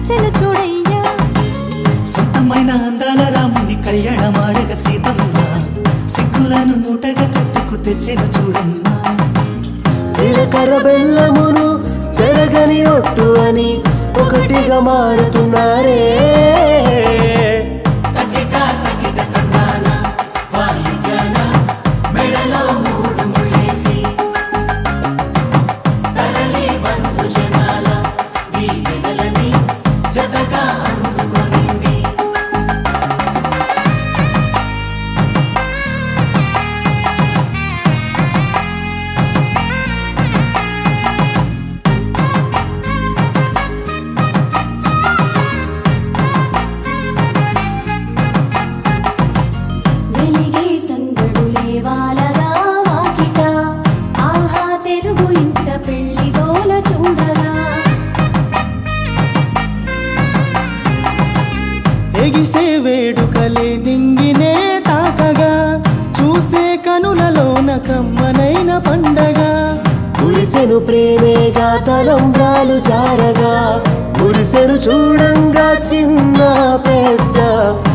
వచ్చెను చూడయ్యా సొంతమైన అందాల రాముని కళ్యాణమాడగ సీతమ్మ సిగ్గులను మూటగా కట్టుకు తెచ్చిన చూడమ్మా జీలకర్ర బెల్లమును చెరగని ఒట్టు అని ఒకటిగా మారుతున్నారే వెలిగే సందడులే వాలగా వాకిట ఆహా తెలుగు ఇంట పెళ్లి గోల చూడగా ఎగిసే వేడుకలే నింగినే తాకగా చూసే కనులలోన కమ్మనైన పండగ కురిసెను ప్రేమేగా తలంబ్రాలు జారగా మురిసెను చూడంగా చిన్న పెద్ద